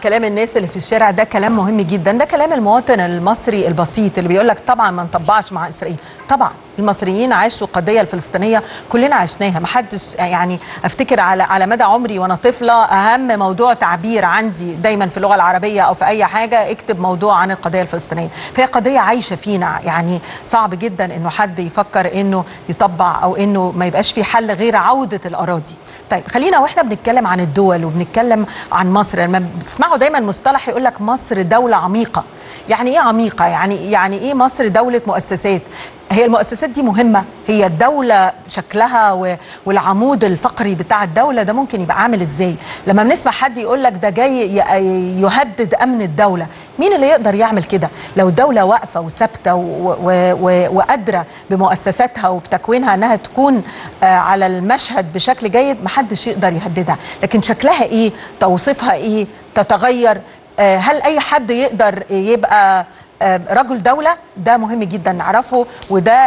كلام الناس اللي في الشارع ده كلام مهم جدا ده كلام المواطن المصري البسيط اللي بيقول لك طبعا ما نطبعش مع اسرائيل طبعا المصريين عاشوا القضيه الفلسطينيه كلنا عشناها ما حدش يعني افتكر على على مدى عمري وانا طفله اهم موضوع تعبير عندي دايما في اللغه العربيه او في اي حاجه اكتب موضوع عن القضيه الفلسطينيه فهي قضيه عايشه فينا يعني صعب جدا انه حد يفكر انه يطبع او انه ما يبقاش في حل غير عوده الاراضي طيب خلينا واحنا بنتكلم عن الدول وبنتكلم عن مصر لما بتسمعوا دايما مصطلح يقول لك مصر دوله عميقه يعني ايه عميقه يعني يعني ايه مصر دوله مؤسسات هي المؤسسات دي مهمة هي الدولة شكلها و- والعمود الفقري بتاع الدولة ده ممكن يبقى عامل ازاي لما بنسمع حد يقول لك ده جاي ي- يهدد أمن الدولة مين اللي يقدر يعمل كده لو الدولة واقفة وثابتة و- و- و- وقادرة بمؤسساتها وبتكوينها أنها تكون آه، على المشهد بشكل جيد محدش يقدر يهددها لكن شكلها إيه توصيفها إيه تتغير آه، هل أي حد يقدر يبقى آه، رجل دولة ده مهم جدا نعرفه وده